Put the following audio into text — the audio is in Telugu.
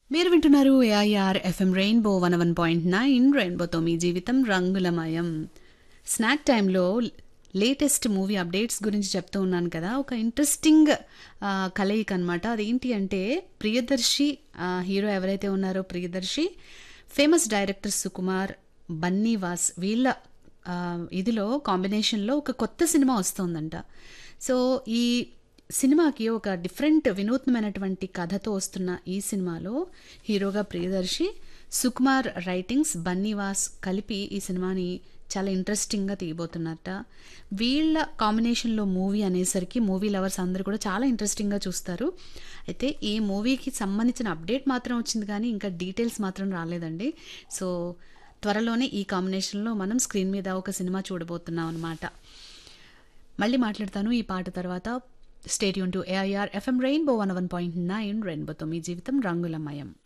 మీరు వింటున్నారు AIR FM rainbow one one point nine రెయిన్బోతో మీ జీవితం రంగులమయం స్నాక్ టైంలో లేటెస్ట్ మూవీ అప్డేట్స్ గురించి చెప్తూ ఉన్నాను కదా ఒక ఇంట్రెస్టింగ్ ఆ, కలయిక అనమాట అదేంటి అంటే ప్రియదర్శి ఆ, హీరో ఎవరైతే ఉన్నారో ప్రియదర్శి ఫేమస్ డైరెక్టర్ సుకుమార్ బన్నీవాస్ వీళ్ళ ఆ, ఇదిలో కాంబినేషన్లో ఒక కొత్త సినిమా వస్తుందంట సో ఈ సినిమాకి ఒక డిఫరెంట్ వినూత్నమైనటువంటి కథతో వస్తున్న ఈ సినిమాలో హీరోగా ప్రియదర్శి సుకుమార్ రైటింగ్స్ బన్నీవాస్ కలిపి ఈ సినిమాని చాలా ఇంట్రెస్టింగ్గా తీయబోతున్నారట వీళ్ళ కాంబినేషన్లో మూవీ అనేసరికి మూవీ లవర్స్ అందరూ కూడా చాలా ఇంట్రెస్టింగ్గా చూస్తారు అయితే ఈ మూవీకి సంబంధించిన అప్డేట్ మాత్రం వచ్చింది కానీ ఇంకా డీటెయిల్స్ మాత్రం రాలేదండి సో త్వరలోనే ఈ కాంబినేషన్లో మనం స్క్రీన్ మీద ఒక సినిమా చూడబోతున్నాం అనమాట మళ్ళీ మాట్లాడతాను ఈ పాట తర్వాత stay tuned to AIR FM rainbow one one point nine రెయిన్బోతో మీ జీవితం రంగులమయం